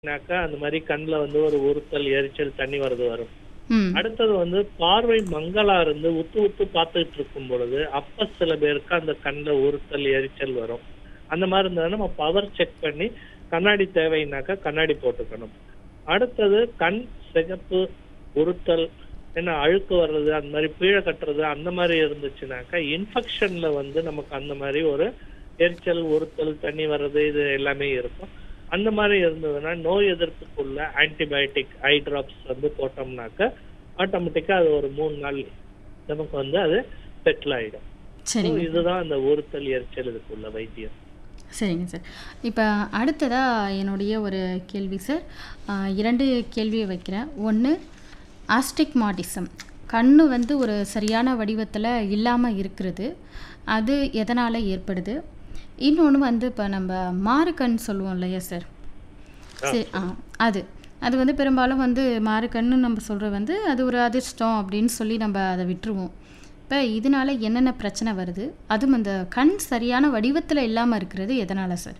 னாக்கா அந்த மாதிரி கண்ணுல வந்து ஒரு உறுத்தல் எரிச்சல் தண்ணி வரது வரும் ம் அடுத்தது வந்து பார்வை மங்களா இருந்து உத்து உத்து பார்த்துட்டு இருக்கும் பொழுது அப்ப சில பேருக்கு அந்த கண்ணுல உறுத்தல் எரிச்சல் வரும் அந்த மாதிரி இருந்தா நம்ம பவர் செக் பண்ணி கண்ணாடி தேவைன்னாக்கா கண்ணாடி போட்டுக்கணும் அடுத்தது கண் சிகப்பு உறுத்தல் என்ன அழுக்கு வர்றது அந்த மாதிரி பீழை கட்டுறது அந்த மாதிரி இருந்துச்சுனாக்கா இன்ஃபெக்ஷன்ல வந்து நமக்கு அந்த மாதிரி ஒரு எரிச்சல் உறுத்தல் தண்ணி வர்றது இது எல்லாமே இருக்கும் அந்த மாதிரி இருந்ததுன்னா நோய் எதிர்ப்புக்குள்ள ஆன்டிபயோட்டிக் ஐ டிராப்ஸ் வந்து போட்டோம்னாக்க ஆட்டோமேட்டிக்கா அது ஒரு மூணு நாள் நமக்கு வந்து அது செட்டில் ஆயிடும் So, சரிங்க இதுதான் அந்த உறுத்தல் எரிச்சல் இதுக்குள்ள வைத்தியம் சரிங்க சார் இப்போ அடுத்ததாக என்னுடைய ஒரு கேள்வி சார் ஆ, இரண்டு கேள்வியை வைக்கிறேன் ஒன்று ஆஸ்டிக்மாட்டிசம் கண்ணு வந்து ஒரு சரியான வடிவத்தில் இல்லாமல் இருக்கிறது அது எதனால் ஏற்படுது இன்னொன்று வந்து இப்போ நம்ம மாறுக்கண் சொல்லுவோம் இல்லையா சார் சரி ஆ அது அது வந்து பெரும்பாலும் வந்து மாறுக்கண்ணு நம்ம சொல்கிறது வந்து அது ஒரு அதிர்ஷ்டம் அப்படின்னு சொல்லி நம்ம அதை விட்டுருவோம் இப்போ இதனால என்னென்ன பிரச்சனை வருது அதுவும் அந்த கண் சரியான வடிவத்தில் இல்லாமல் இருக்கிறது எதனால் சார்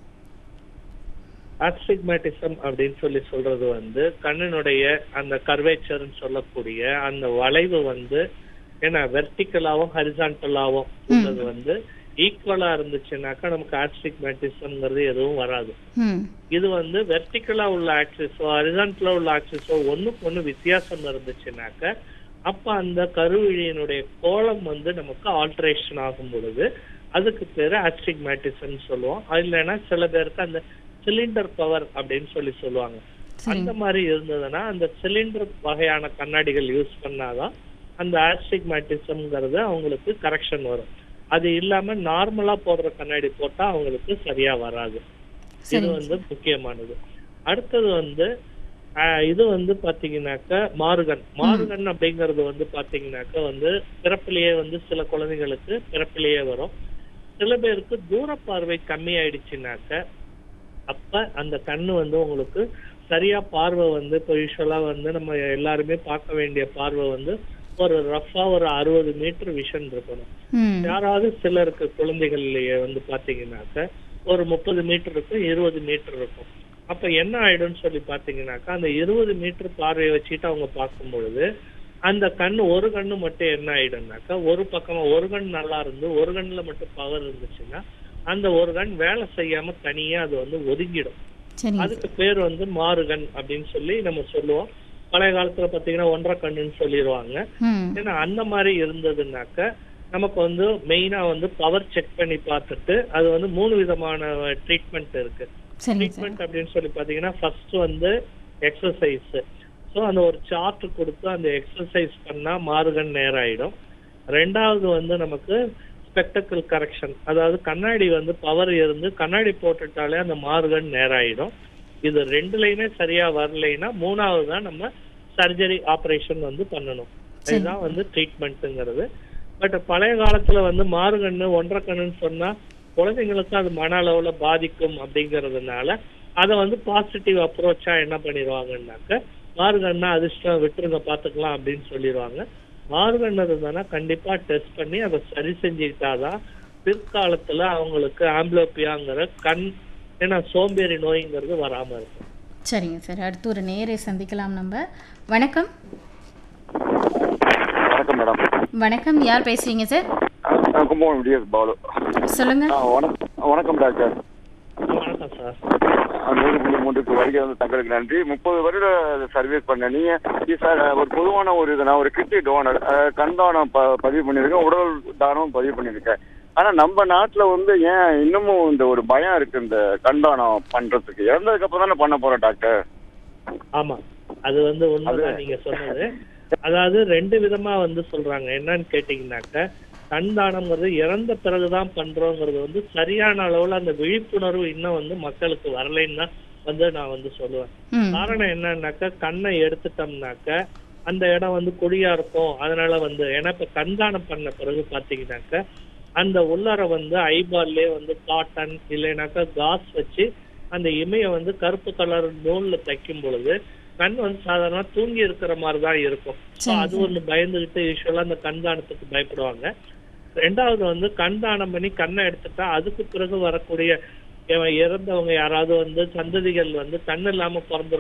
ஆஸ்டிக்மேட்டிசம் அப்படின்னு சொல்லி சொல்றது வந்து கண்ணினுடைய அந்த கர்வேச்சர்னு சொல்லக்கூடிய அந்த வளைவு வந்து ஏன்னா வெர்டிக்கலாவும் ஹரிசான்டலாவும் உள்ளது வந்து ஈக்குவலா இருந்துச்சுன்னாக்கா நமக்கு ஆஸ்டிக்மேட்டிசம்ங்கிறது எதுவும் வராது ம் இது வந்து வெர்டிக்கலா உள்ள ஆக்சிஸோ ஹரிசான்டலா உள்ள ஆக்சிஸோ ஒண்ணுக்கு ஒண்ணு வித்தியாசம் இருந்துச்சுனாக்க அப்ப அந்த கருவிழியினுடைய கோலம் வந்து நமக்கு ஆல்ட்ரேஷன் ஆகும் பொழுது அதுக்கு பேரு ஆஸ்டிக்மேட்டிசம் சொல்லுவோம் அது இல்லைன்னா சில பேருக்கு அந்த சிலிண்டர் பவர் அப்படின்னு சொல்லி சொல்லுவாங்க அந்த மாதிரி இருந்ததுன்னா அந்த சிலிண்டர் வகையான கண்ணாடிகள் யூஸ் பண்ணாதான் அந்த ஆஸ்டிக்மேட்டிசம்ங்கிறது அவங்களுக்கு கரெக்ஷன் வரும் அது இல்லாம நார்மலா போடுற கண்ணாடி போட்டா அவங்களுக்கு சரியா வராது இது சரிங்க வந்து முக்கியமானது அடுத்தது வந்து ஆஹ், இது வந்து பாத்தீங்கன்னாக்க மாறுகன் மாறுகன் அப்படிங்கிறது வந்து பாத்தீங்கன்னாக்க வந்து பிறப்பிலேயே வந்து சில குழந்தைங்களுக்கு பிறப்பிலேயே வரும் சில பேருக்கு தூர பார்வை கம்மி ஆயிடுச்சுனாக்க அப்ப அந்த கண்ணு வந்து உங்களுக்கு சரியா பார்வை வந்து இப்போ யூஸ்வலா வந்து நம்ம எல்லாருமே பார்க்க வேண்டிய பார்வை வந்து ஒரு ரஃபா ஒரு அறுபது மீட்டர் விஷன் இருக்கணும் ம் யாராவது சிலருக்கு குழந்தைகள்லயே வந்து பாத்தீங்கன்னாக்க ஒரு முப்பது மீட்டர் இருக்கும் இருபது மீட்டர் இருக்கும் அப்ப என்ன ஆயிடும்னு சொல்லி பாத்தீங்கன்னாக்கா அந்த இருபது மீட்டர் பார்வையை வச்சுட்டு அவங்க பார்க்கும் பொழுது அந்த கண்ணு ஒரு கண்ணு மட்டும் என்ன ஆயிடும்னாக்கா ஒரு பக்கமா ஒரு கண் நல்லா இருந்து ஒரு கண்ணுல மட்டும் பவர் இருந்துச்சுன்னா அந்த ஒரு கண் வேலை செய்யாம தனியா அது வந்து ஒதுங்கிடும் சரிங்க அதுக்கு பேர் வந்து மாறுகண் அப்படின்னு சொல்லி நம்ம சொல்லுவோம் பழைய காலத்துல பாத்தீங்கன்னா ஒன்றரை கண்ணுன்னு சொல்லிடுவாங்க ம் ஏன்னா அந்த மாதிரி இருந்ததுன்னாக்க நமக்கு வந்து மெயினா வந்து பவர் செக் பண்ணி பார்த்துட்டு அது வந்து மூணு விதமான ட்ரீட்மெண்ட் இருக்கு சரிங்க சார் ட்ரீட்மெண்ட் அப்படின்னு சொல்லி பாத்தீங்கன்னா ஃபர்ஸ்ட் வந்து எக்ஸசைஸ் ஸோ அந்த ஒரு சார்ட் கொடுத்து அந்த எக்ஸசைஸ் பண்ணா மாறுகண் நேரம் ஆயிடும் ரெண்டாவது வந்து நமக்கு ஸ்பெக்டக்கிள் கரெக்ஷன் அதாவது கண்ணாடி வந்து பவர் இருந்து கண்ணாடி போட்டுட்டாலே அந்த மாறுகண் நேரம் ஆயிடும் இது ரெண்டுலையுமே சரியா வரலைன்னா மூணாவது தான் நம்ம சர்ஜரி ஆபரேஷன் வந்து பண்ணணும் சரி. இதுதான் வந்து ட்ரீட்மெண்ட்டுங்கிறது பட் பழைய காலத்துல வந்து மாறுகண்ணு ஒன்றரை கண்ணுன்னு சொன்னா குழந்தைங்களுக்கு அது மன அளவுல பாதிக்கும் அப்படிங்கறதுனால அதை வந்து பாசிட்டிவ் அப்ரோச்சா என்ன பண்ணிடுவாங்கன்னாக்க மாறுகண்ணா அதிர்ஷ்டம் விட்டுருங்க பாத்துக்கலாம் அப்படின்னு சொல்லிடுவாங்க மாறுகண்ணு இருந்தானா கண்டிப்பா டெஸ்ட் பண்ணி அதை சரி செஞ்சுக்கிட்டாதான் பிற்காலத்துல அவங்களுக்கு ஆம்பிளோப்பியாங்கிற கண் ஏன்னா சோம்பேறி நோய்ங்கிறது வராம இருக்கும் சரிங்க சார் அடுத்து ஒரு நேரை சந்திக்கலாம் நம்ம வணக்கம் வணக்கம் மேடம் வணக்கம் யார் பேசுறீங்க சார் நான் கும்பகோணம் டிஎஸ் பாலு சொல்லுங்க ஆ, வணக்கம் வணக்கம் டாக்டர் வணக்கம் சார் நூறு புள்ளி மூன்றுக்கு வருகை வந்து தங்களுக்கு நன்றி முப்பது வருட சர்வீஸ் பண்ணேன் நீங்க இது சார் ஒரு பொதுவான ஒரு இது நான் ஒரு கிட்னி டோனர் கண் தானம் ப- பதிவு பண்ணியிருக்கேன் உடல் தானம் பதிவு பண்ணியிருக்கேன் ஆனா நம்ம நாட்டுல வந்து ஏன் இன்னமும் இந்த ஒரு பயம் இருக்கு இந்த கண் தானம் பண்றதுக்கு இறந்ததுக்கு அப்புறம் தானே பண்ண போறோம் டாக்டர் ஆமா அது வந்து உண்மைதான் நீங்க சொன்னது அதாவது ரெண்டு விதமா வந்து சொல்றாங்க என்னன்னு கேட்டீங்கன்னாக்க கண் தானம்ங்கிறது இறந்த பிறகுதான் பண்றோங்கிறது வந்து சரியான அளவுல அந்த விழிப்புணர்வு இன்னும் வந்து மக்களுக்கு வரலைன்னு தான் வந்து நான் வந்து சொல்லுவேன் ம் காரணம் என்னன்னாக்க கண்ணை எடுத்துட்டோம்னாக்க அந்த இடம் வந்து குழியா இருக்கும் அதனால வந்து ஏன்னா இப்ப கண்தானம் பண்ண பிறகு பாத்தீங்கன்னாக்க அந்த உள்ளார வந்து ஐபால்லே வந்து காட்டன் இல்லைனாக்கா காஸ் வச்சு அந்த இமைய வந்து கருப்பு கலர் நூல்ல தைக்கும் பொழுது கண் வந்து சாதாரணமா தூங்கி இருக்கிற மாதிரி தான் இருக்கும் So சரி, அது ஒண்ணு பயந்துகிட்டு யூஸ்வலா அந்த கண்தானத்துக்கு பயப்படுவாங்க ரெண்டாவது வந்து கண் தானம் பண்ணி கண்ணை எடுத்துட்டா அதுக்கு பிறகு வரக்கூடிய இறந்தவங்க யாராவது வந்து சந்ததிகள் வந்து கண் இல்லாம பிறந்து